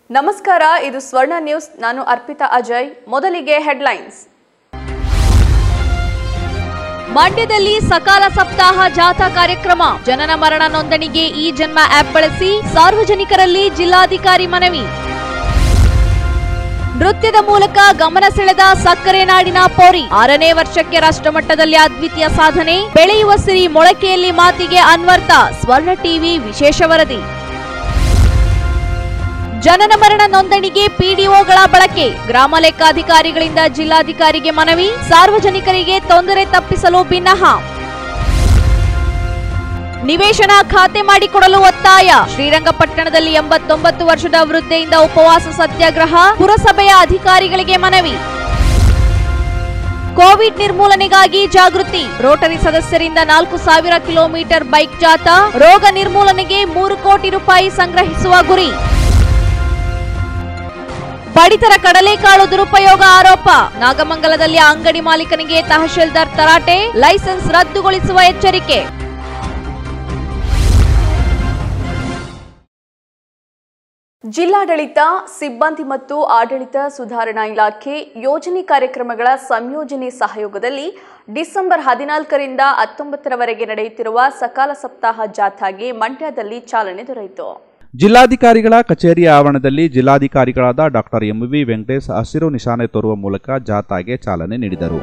ನಮಸ್ಕಾರ ಇದು ಸ್ವರ್ಣ ನ್ಯೂಸ್ ನಾನು ಅರ್ಪಿತಾ ಅಜಯ್ ಮೊದಲಿಗೆ ಹೆಡ್ಲೈನ್ಸ್ ಮಂಡ್ಯದಲ್ಲಿ ಸಕಾಲ ಸಪ್ತಾಹ ಜಾಥಾ ಕಾರ್ಯಕ್ರಮ ಜನನ ಮರಣ ನೋಂದಣಿಗೆ ಈ ಜನ್ಮ ಆಪ್ ಬಳಸಿ ಸಾರ್ವಜನಿಕರಲ್ಲಿ ಜಿಲ್ಲಾಧಿಕಾರಿ ಮನವಿ ನೃತ್ಯದ ಮೂಲಕ ಗಮನ ಸೆಳೆದ ಸಕ್ಕರೆ ನಾಡಿನ ಪೋರಿ ಆರನೇ ವರ್ಷಕ್ಕೆ ರಾಷ್ಟ್ರಮಟ್ಟದಲ್ಲಿ ಅದ್ವಿತೀಯ ಸಾಧನೆ ಬೆಳೆಯುವ ಸಿರಿ ಮೊಳಕೆಯಲ್ಲಿ ಮಾತಿಗೆ ಅನ್ವರ್ಥ ಸ್ವರ್ಣ ಟಿವಿ ವಿಶೇಷ ವರದಿ ಜನನ ಮರಣ ನೋಂದಣಿಗೆ ಪಿಡಿಒಗಳ ಬಳಕೆ ಗ್ರಾಮ ಲೆಕ್ಕಾಧಿಕಾರಿಗಳಿಂದ ಜಿಲ್ಲಾಧಿಕಾರಿಗೆ ಮನವಿ ಸಾರ್ವಜನಿಕರಿಗೆ ತೊಂದರೆ ತಪ್ಪಿಸಲು ಭಿನ್ನಹ ನಿವೇಶನ ಖಾತೆ ಮಾಡಿಕೊಡಲು ಒತ್ತಾಯ ಶ್ರೀರಂಗಪಟ್ಟಣದಲ್ಲಿ ಎಂಬತ್ತೊಂಬತ್ತು ವರ್ಷದ ವೃದ್ಧೆಯಿಂದ ಉಪವಾಸ ಸತ್ಯಾಗ್ರಹ ಪುರಸಭೆಯ ಅಧಿಕಾರಿಗಳಿಗೆ ಮನವಿ ಕೋವಿಡ್ ನಿರ್ಮೂಲನೆಗಾಗಿ ಜಾಗೃತಿ ರೋಟರಿ ಸದಸ್ಯರಿಂದ ನಾಲ್ಕು ಸಾವಿರ ಕಿಲೋಮೀಟರ್ ಬೈಕ್ ಜಾಥಾ ರೋಗ ನಿರ್ಮೂಲನೆಗೆ ಮೂರು ಕೋಟಿ ರೂಪಾಯಿ ಸಂಗ್ರಹಿಸುವ ಗುರಿ ಪಡಿತರ ಕಡಲೆಕಾಳು ದುರುಪಯೋಗ ಆರೋಪ ನಾಗಮಂಗಲದಲ್ಲಿ ಅಂಗಡಿ ಮಾಲೀಕನಿಗೆ ತಹಶೀಲ್ದಾರ್ ತರಾಟೆ ಲೈಸೆನ್ಸ್ ರದ್ದುಗೊಳಿಸುವ ಎಚ್ಚರಿಕೆ ಜಿಲ್ಲಾಡಳಿತ ಸಿಬ್ಬಂದಿ ಮತ್ತು ಆಡಳಿತ ಸುಧಾರಣಾ ಇಲಾಖೆ ಯೋಜನೆ ಕಾರ್ಯಕ್ರಮಗಳ ಸಂಯೋಜನೆ ಸಹಯೋಗದಲ್ಲಿ ಡಿಸೆಂಬರ್ ಹದಿನಾಲ್ಕರಿಂದ ಹತ್ತೊಂಬತ್ತರವರೆಗೆ ನಡೆಯುತ್ತಿರುವ ಸಕಾಲ ಸಪ್ತಾಹ ಜಾಥಾಗೆ ಮಂಡ್ಯದಲ್ಲಿ ಚಾಲನೆ ದೊರೆಯಿತು ಜಿಲ್ಲಾಧಿಕಾರಿಗಳ ಕಚೇರಿಯ ಆವರಣದಲ್ಲಿ ಜಿಲ್ಲಾಧಿಕಾರಿಗಳಾದ ಡಾಕ್ಟರ್ ಎಂವಿ ವೆಂಕಟೇಶ್ ಹಸಿರು ನಿಶಾನೆ ತೋರುವ ಮೂಲಕ ಜಾಥಾಗೆ ಚಾಲನೆ ನೀಡಿದರು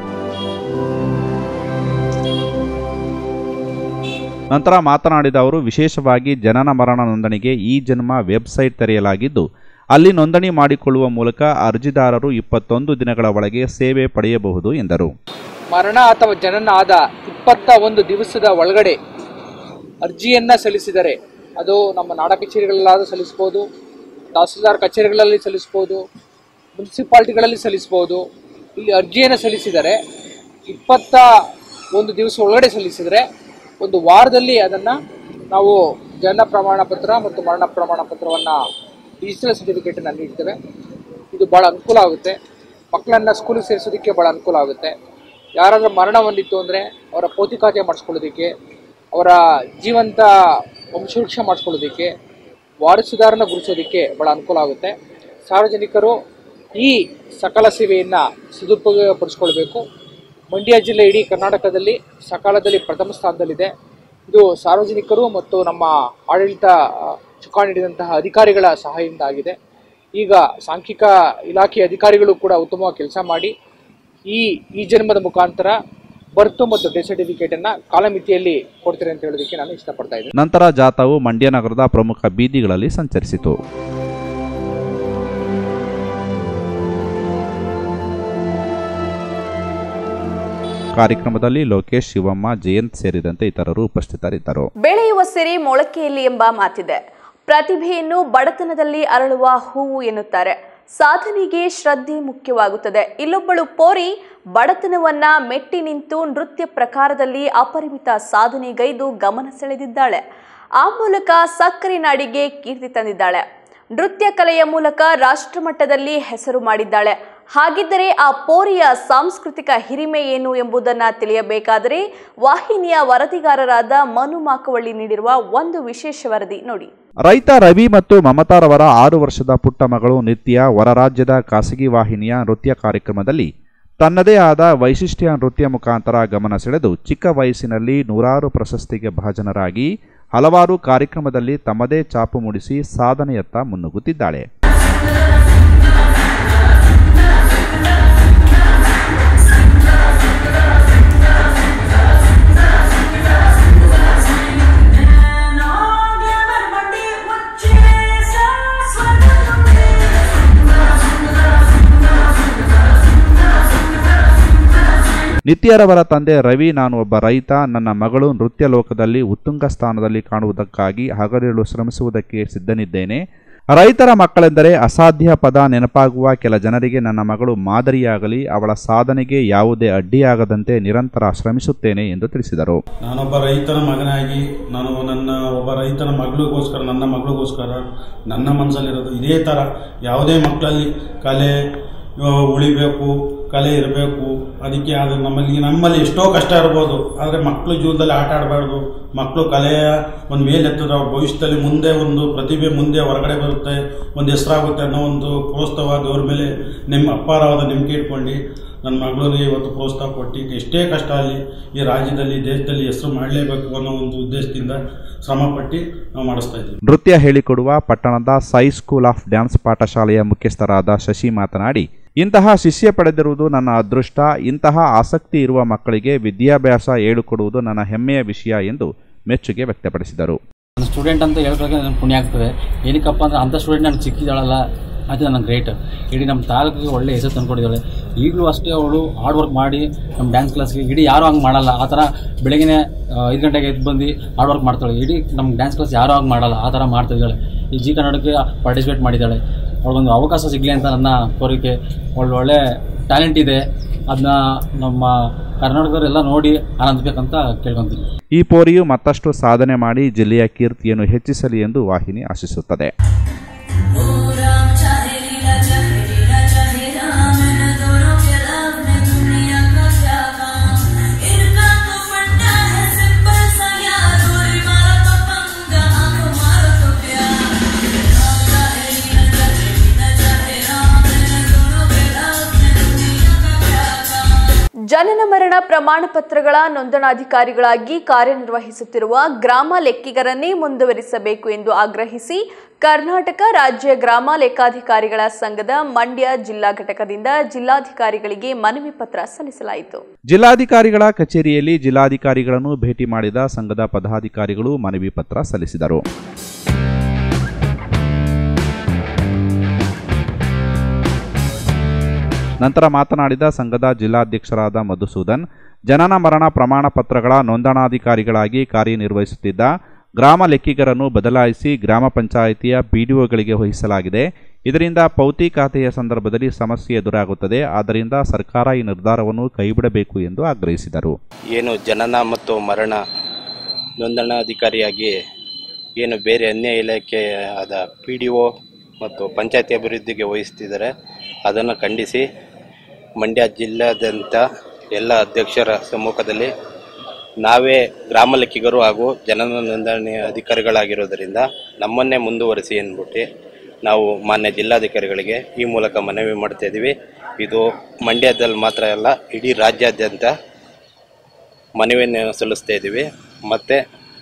ನಂತರ ಮಾತನಾಡಿದ ಅವರು ವಿಶೇಷವಾಗಿ ಜನನ ಮರಣ ನೋಂದಣಿಗೆ ಈ ಜನ್ಮ ವೆಬ್ಸೈಟ್ ತೆರೆಯಲಾಗಿದ್ದು ಅಲ್ಲಿ ನೋಂದಣಿ ಮಾಡಿಕೊಳ್ಳುವ ಮೂಲಕ ಅರ್ಜಿದಾರರು ಇಪ್ಪತ್ತೊಂದು ದಿನಗಳ ಒಳಗೆ ಸೇವೆ ಪಡೆಯಬಹುದು ಎಂದರು ಮರಣ ಅಥವಾ ಜನನ ಆದ ಇಪ್ಪತ್ತ ಒಂದು ದಿವಸದ ಒಳಗಡೆ ಅರ್ಜಿಯನ್ನು ಸಲ್ಲಿಸಿದರೆ ಅದು ನಮ್ಮ ನಾಡ ಕಚೇರಿಗಳಲ್ಲಾದರೂ ಸಲ್ಲಿಸ್ಬೋದು ತಹಸೀಲ್ದಾರ್ ಕಚೇರಿಗಳಲ್ಲಿ ಸಲ್ಲಿಸ್ಬೋದು ಮುನ್ಸಿಪಾಲ್ಟಿಗಳಲ್ಲಿ ಸಲ್ಲಿಸ್ಬೋದು ಇಲ್ಲಿ ಅರ್ಜಿಯನ್ನು ಸಲ್ಲಿಸಿದರೆ ಇಪ್ಪತ್ತ ಒಂದು ದಿವಸ ಒಳಗಡೆ ಸಲ್ಲಿಸಿದರೆ ಒಂದು ವಾರದಲ್ಲಿ ಅದನ್ನು ನಾವು ಜನನ ಪ್ರಮಾಣ ಪತ್ರ ಮತ್ತು ಮರಣ ಪ್ರಮಾಣ ಪತ್ರವನ್ನು ಡಿಜಿಟಲ್ ಸರ್ಟಿಫಿಕೇಟನ್ನು ನೀಡ್ತೇವೆ ಇದು ಭಾಳ ಅನುಕೂಲ ಆಗುತ್ತೆ ಮಕ್ಕಳನ್ನು ಸ್ಕೂಲಿಗೆ ಸೇರಿಸೋದಕ್ಕೆ ಭಾಳ ಅನುಕೂಲ ಆಗುತ್ತೆ ಯಾರಾದರೂ ಮರಣ ಹೊಂದಿತ್ತು ಅಂದರೆ ಅವರ ಪೌತಿಕಾತೆ ಮಾಡಿಸ್ಕೊಳ್ಳೋದಕ್ಕೆ ಅವರ ಜೀವಂತ ವಂಶವೃಕ್ಷ ಮಾಡಿಸ್ಕೊಳ್ಳೋದಕ್ಕೆ ವಾರಸುದಾರನ ಗುರುತಿಸೋದಕ್ಕೆ ಭಾಳ ಅನುಕೂಲ ಆಗುತ್ತೆ ಸಾರ್ವಜನಿಕರು ಈ ಸಕಲ ಸೇವೆಯನ್ನು ಸದುಪಯೋಗಪಡಿಸ್ಕೊಳ್ಬೇಕು ಮಂಡ್ಯ ಜಿಲ್ಲೆ ಇಡೀ ಕರ್ನಾಟಕದಲ್ಲಿ ಸಕಾಲದಲ್ಲಿ ಪ್ರಥಮ ಸ್ಥಾನದಲ್ಲಿದೆ ಇದು ಸಾರ್ವಜನಿಕರು ಮತ್ತು ನಮ್ಮ ಆಡಳಿತ ಆ, ಚುಕ್ಕಾಣಿ ಹಿಡಿದಂತಹ ಅಧಿಕಾರಿಗಳ ಸಹಾಯದಿಂದ ಆಗಿದೆ ಈಗ ಸಾಂಖ್ಯಿಕ ಇಲಾಖೆ ಅಧಿಕಾರಿಗಳು ಕೂಡ ಉತ್ತಮವಾಗಿ ಕೆಲಸ ಮಾಡಿ ಈ ಈ ಜನ್ಮದ ಮುಖಾಂತರ ಬರ್ತು ಮತ್ತು ಡೆತ್ ಸರ್ಟಿಫಿಕೇಟನ್ನು ಕಾಲಮಿತಿಯಲ್ಲಿ ಕೊಡ್ತಾರೆ ಅಂತ ಹೇಳೋದಕ್ಕೆ ನಾನು ಇಷ್ಟಪಡ್ತಾ ಇದ್ದೀನಿ ನಂತರ ಜಾಥಾವು ಮಂಡ್ಯ ನಗರದ ಪ್ರಮುಖ ಬೀದಿಗಳಲ್ಲಿ ಸಂಚರಿಸಿತು ಕಾರ್ಯಕ್ರಮದಲ್ಲಿ ಲೋಕೇಶ್ ಶಿವಮ್ಮ ಜಯಂತ್ ಸೇರಿದಂತೆ ಇತರರು ಉಪಸ್ಥಿತರಿದ್ದರು ಬೆಳೆಯುವ ಸಿರಿ ಮೊಳಕೆಯಲ್ಲಿ ಎಂಬ ಮಾತಿದೆ ಪ್ರತಿಭೆಯನ್ನು ಬಡತನದಲ್ಲಿ ಅರಳುವ ಹೂವು ಎನ್ನುತ್ತಾರೆ ಸಾಧನೆಗೆ ಶ್ರದ್ಧೆ ಮುಖ್ಯವಾಗುತ್ತದೆ ಇಲ್ಲೊಬ್ಬಳು ಪೋರಿ ಬಡತನವನ್ನ ಮೆಟ್ಟಿ ನಿಂತು ನೃತ್ಯ ಪ್ರಕಾರದಲ್ಲಿ ಅಪರಿಮಿತ ಸಾಧನೆಗೈದು ಗಮನ ಸೆಳೆದಿದ್ದಾಳೆ ಆ ಮೂಲಕ ಸಕ್ಕರೆ ನಾಡಿಗೆ ಕೀರ್ತಿ ತಂದಿದ್ದಾಳೆ ನೃತ್ಯ ಕಲೆಯ ಮೂಲಕ ರಾಷ್ಟ್ರಮಟ್ಟದಲ್ಲಿ ಹೆಸರು ಮಾಡಿದ್ದಾಳೆ ಹಾಗಿದ್ದರೆ ಆ ಪೋರಿಯ ಸಾಂಸ್ಕೃತಿಕ ಹಿರಿಮೆ ಏನು ಎಂಬುದನ್ನ ತಿಳಿಯಬೇಕಾದರೆ ವಾಹಿನಿಯ ವರದಿಗಾರರಾದ ಮನು ಮಾಕವಳ್ಳಿ ನೀಡಿರುವ ಒಂದು ವಿಶೇಷ ವರದಿ ನೋಡಿ ರೈತ ರವಿ ಮತ್ತು ಮಮತಾರವರ ಆರು ವರ್ಷದ ಪುಟ್ಟ ಮಗಳು ನಿತ್ಯ ಹೊರರಾಜ್ಯದ ಖಾಸಗಿ ವಾಹಿನಿಯ ನೃತ್ಯ ಕಾರ್ಯಕ್ರಮದಲ್ಲಿ ತನ್ನದೇ ಆದ ವೈಶಿಷ್ಟ್ಯ ನೃತ್ಯ ಮುಖಾಂತರ ಗಮನ ಸೆಳೆದು ಚಿಕ್ಕ ವಯಸ್ಸಿನಲ್ಲಿ ನೂರಾರು ಪ್ರಶಸ್ತಿಗೆ ಭಾಜನರಾಗಿ ಹಲವಾರು ಕಾರ್ಯಕ್ರಮದಲ್ಲಿ ತಮ್ಮದೇ ಛಾಪು ಮೂಡಿಸಿ ಸಾಧನೆಯತ್ತ ಮುನ್ನುಗ್ಗುತ್ತಿದ್ದಾಳೆ ನಿತ್ಯರವರ ತಂದೆ ರವಿ ನಾನು ಒಬ್ಬ ರೈತ ನನ್ನ ಮಗಳು ನೃತ್ಯ ಲೋಕದಲ್ಲಿ ಉತ್ತುಂಗ ಸ್ಥಾನದಲ್ಲಿ ಕಾಣುವುದಕ್ಕಾಗಿ ಹಗಲಿರುಳು ಶ್ರಮಿಸುವುದಕ್ಕೆ ಸಿದ್ಧನಿದ್ದೇನೆ ರೈತರ ಮಕ್ಕಳೆಂದರೆ ಅಸಾಧ್ಯ ಪದ ನೆನಪಾಗುವ ಕೆಲ ಜನರಿಗೆ ನನ್ನ ಮಗಳು ಮಾದರಿಯಾಗಲಿ ಅವಳ ಸಾಧನೆಗೆ ಯಾವುದೇ ಅಡ್ಡಿಯಾಗದಂತೆ ನಿರಂತರ ಶ್ರಮಿಸುತ್ತೇನೆ ಎಂದು ತಿಳಿಸಿದರು ನಾನೊಬ್ಬ ರೈತನ ಮಗನಾಗಿ ನಾನು ನನ್ನ ಒಬ್ಬ ರೈತನ ಮಗಳಿಗೋಸ್ಕರ ನನ್ನ ಮಗಳಿಗೋಸ್ಕರ ನನ್ನ ಮನಸ್ಸಲ್ಲಿರೋದು ಇದೇ ಥರ ಯಾವುದೇ ಮಕ್ಕಳಲ್ಲಿ ಕಲೆ ಆ, ಉಳಿಬೇಕು ಕಲೆ ಇರಬೇಕು ಅದಕ್ಕೆ ಅದು ನಮ್ಮಲ್ಲಿ ನಮ್ಮಲ್ಲಿ ಎಷ್ಟೋ ಕಷ್ಟ ಇರ್ಬೋದು ಆದರೆ ಮಕ್ಕಳು ಜೀವನದಲ್ಲಿ ಆಟ ಆಡಬಾರ್ದು ಮಕ್ಕಳು ಕಲೆಯ ಒಂದು ಮೇಲೆತ್ತದ ಅವ್ರ ಭವಿಷ್ಯದಲ್ಲಿ ಮುಂದೆ ಒಂದು ಪ್ರತಿಭೆ ಮುಂದೆ ಹೊರಗಡೆ ಬರುತ್ತೆ ಒಂದು ಹೆಸರಾಗುತ್ತೆ ಅನ್ನೋ ಒಂದು ಪ್ರೋತ್ಸಾಹ ದೇವ್ರ ಮೇಲೆ ನಿಮ್ಮ ಅಪಾರವಾದ ನಂಬಿಕೆ ಇಟ್ಕೊಂಡು ನನ್ನ ಮಗಳಿಗೆ ಇವತ್ತು ಪ್ರೋತ್ಸಾಹ ಕೊಟ್ಟು ಎಷ್ಟೇ ಕಷ್ಟ ಆಗಲಿ ಈ ರಾಜ್ಯದಲ್ಲಿ ದೇಶದಲ್ಲಿ ಹೆಸರು ಮಾಡಲೇಬೇಕು ಅನ್ನೋ ಒಂದು ಉದ್ದೇಶದಿಂದ ಶ್ರಮಪಟ್ಟು ನಾವು ಮಾಡಿಸ್ತಾ ಇದ್ದೀವಿ ನೃತ್ಯ ಹೇಳಿಕೊಡುವ ಪಟ್ಟಣದ ಸೈ ಸ್ಕೂಲ್ ಆಫ್ ಡ್ಯಾನ್ಸ್ ಪಾಠಶಾಲೆಯ ಮುಖ್ಯಸ್ಥರಾದ ಶಶಿ ಮಾತನಾಡಿ ಇಂತಹ ಶಿಷ್ಯ ಪಡೆದಿರುವುದು ನನ್ನ ಅದೃಷ್ಟ ಇಂತಹ ಆಸಕ್ತಿ ಇರುವ ಮಕ್ಕಳಿಗೆ ವಿದ್ಯಾಭ್ಯಾಸ ಹೇಳಿಕೊಡುವುದು ನನ್ನ ಹೆಮ್ಮೆಯ ವಿಷಯ ಎಂದು ಮೆಚ್ಚುಗೆ ವ್ಯಕ್ತಪಡಿಸಿದರು ಒಂದು ಸ್ಟೂಡೆಂಟ್ ಅಂತ ಹೇಳ್ಕೊಳ್ಳೋಕೆ ನನಗೆ ಪುಣ್ಯ ಆಗ್ತದೆ ಏನಕ್ಕಪ್ಪ ಅಂದ್ರೆ ಅಂಥ ಸ್ಟೂಡೆಂಟ್ ನನಗೆ ಸಿಕ್ಕಿದಾಳಲ್ಲ ಅದು ನನಗೆ ಗ್ರೇಟ್ ಇಡೀ ನಮ್ಮ ತಾಲೂಕಿಗೆ ಒಳ್ಳೆ ಹೆಸರು ತಂದ್ಕೊಂಡಿದ್ದಾಳೆ ಈಗಲೂ ಅಷ್ಟೇ ಅವಳು ಹಾರ್ಡ್ ವರ್ಕ್ ಮಾಡಿ ನಮ್ಮ ಡ್ಯಾನ್ಸ್ ಕ್ಲಾಸ್ಗೆ ಇಡೀ ಯಾರೂ ಹಂಗೆ ಮಾಡಲ್ಲ ಆ ಥರ ಬೆಳಗ್ಗೆ ಐದು ಗಂಟೆಗೆ ಎದ್ದು ಬಂದು ಹಾರ್ಡ್ ವರ್ಕ್ ಮಾಡ್ತಾಳೆ ಇಡೀ ನಮ್ಮ ಡ್ಯಾನ್ಸ್ ಕ್ಲಾಸ್ ಯಾರೂ ಹಂಗೆ ಮಾಡಲ್ಲ ಆ ಥರ ಮಾಡ್ತಿದ್ದಾಳೆ ಈ ಜಿ ಕನ್ನಡಕ್ಕೆ ಪಾರ್ಟಿಸಿಪೇಟ್ ಮಾಡಿದ್ದಾಳೆ ಅವಳಿಗೊಂದು ಅವಕಾಶ ಸಿಗಲಿ ಅಂತ ನನ್ನ ಕೋರಿಕೆ ಒಳ್ಳೆ ಒಳ್ಳೆ ಟ್ಯಾಲೆಂಟ್ ಇದೆ ಅದನ್ನ ನಮ್ಮ ಕರ್ನಾಟಕದವರೆಲ್ಲ ನೋಡಿ ಆನಂದಿಸ್ಬೇಕಂತ ಕೇಳ್ಕೊತೀನಿ ಈ ಪೋರಿಯು ಮತ್ತಷ್ಟು ಸಾಧನೆ ಮಾಡಿ ಜಿಲ್ಲೆಯ ಕೀರ್ತಿಯನ್ನು ಹೆಚ್ಚಿಸಲಿ ಎಂದು ವಾಹಿನಿ ಆಶಿಸುತ್ತದೆ ಜನನ ಮರಣ ಪ್ರಮಾಣ ಪತ್ರಗಳ ನೋಂದಣಾಧಿಕಾರಿಗಳಾಗಿ ಕಾರ್ಯನಿರ್ವಹಿಸುತ್ತಿರುವ ಗ್ರಾಮ ಲೆಕ್ಕಿಗರನ್ನೇ ಮುಂದುವರಿಸಬೇಕು ಎಂದು ಆಗ್ರಹಿಸಿ ಕರ್ನಾಟಕ ರಾಜ್ಯ ಗ್ರಾಮ ಲೆಕ್ಕಾಧಿಕಾರಿಗಳ ಸಂಘದ ಮಂಡ್ಯ ಜಿಲ್ಲಾ ಘಟಕದಿಂದ ಜಿಲ್ಲಾಧಿಕಾರಿಗಳಿಗೆ ಮನವಿ ಪತ್ರ ಸಲ್ಲಿಸಲಾಯಿತು ಜಿಲ್ಲಾಧಿಕಾರಿಗಳ ಕಚೇರಿಯಲ್ಲಿ ಜಿಲ್ಲಾಧಿಕಾರಿಗಳನ್ನು ಭೇಟಿ ಮಾಡಿದ ಸಂಘದ ಪದಾಧಿಕಾರಿಗಳು ಮನವಿ ಪತ್ರ ಸಲ್ಲಿಸಿದರು ನಂತರ ಮಾತನಾಡಿದ ಸಂಘದ ಜಿಲ್ಲಾಧ್ಯಕ್ಷರಾದ ಮಧುಸೂದನ್ ಜನನ ಮರಣ ಪ್ರಮಾಣ ಪತ್ರಗಳ ನೋಂದಣಾಧಿಕಾರಿಗಳಾಗಿ ಕಾರ್ಯನಿರ್ವಹಿಸುತ್ತಿದ್ದ ಗ್ರಾಮ ಲೆಕ್ಕಿಗರನ್ನು ಬದಲಾಯಿಸಿ ಗ್ರಾಮ ಪಂಚಾಯಿತಿಯ ಪಿಡಿಒಗಳಿಗೆ ವಹಿಸಲಾಗಿದೆ ಇದರಿಂದ ಪೌತಿ ಖಾತೆಯ ಸಂದರ್ಭದಲ್ಲಿ ಸಮಸ್ಯೆ ಎದುರಾಗುತ್ತದೆ ಆದ್ದರಿಂದ ಸರ್ಕಾರ ಈ ನಿರ್ಧಾರವನ್ನು ಕೈಬಿಡಬೇಕು ಎಂದು ಆಗ್ರಹಿಸಿದರು ಏನು ಜನನ ಮತ್ತು ಮರಣ ನೋಂದಣಾಧಿಕಾರಿಯಾಗಿ ಏನು ಬೇರೆ ಅನ್ಯ ಇಲಾಖೆ ಆದ ಪಿ ಡಿ ಒ ಮತ್ತು ಪಂಚಾಯತಿ ಅಭಿವೃದ್ಧಿಗೆ ವಹಿಸ್ತಿದ್ದಾರೆ ಅದನ್ನು ಖಂಡಿಸಿ ಮಂಡ್ಯ ಜಿಲ್ಲಾದ್ಯಂತ ಎಲ್ಲ ಅಧ್ಯಕ್ಷರ ಸಮ್ಮುಖದಲ್ಲಿ ನಾವೇ ಗ್ರಾಮ ಲೆಕ್ಕಿಗರು ಹಾಗೂ ಜನನ ನೋಂದಣಿ ಅಧಿಕಾರಿಗಳಾಗಿರೋದರಿಂದ ನಮ್ಮನ್ನೇ ಮುಂದುವರಿಸಿ ಅಂದ್ಬಿಟ್ಟು ನಾವು ಮಾನ್ಯ ಜಿಲ್ಲಾಧಿಕಾರಿಗಳಿಗೆ ಈ ಮೂಲಕ ಮನವಿ ಮಾಡ್ತಾ ಇದ್ದೀವಿ ಇದು ಮಂಡ್ಯದಲ್ಲಿ ಮಾತ್ರ ಅಲ್ಲ ಇಡೀ ರಾಜ್ಯಾದ್ಯಂತ ಮನವಿಯನ್ನು ಸಲ್ಲಿಸ್ತಾ ಇದ್ದೀವಿ ಮತ್ತು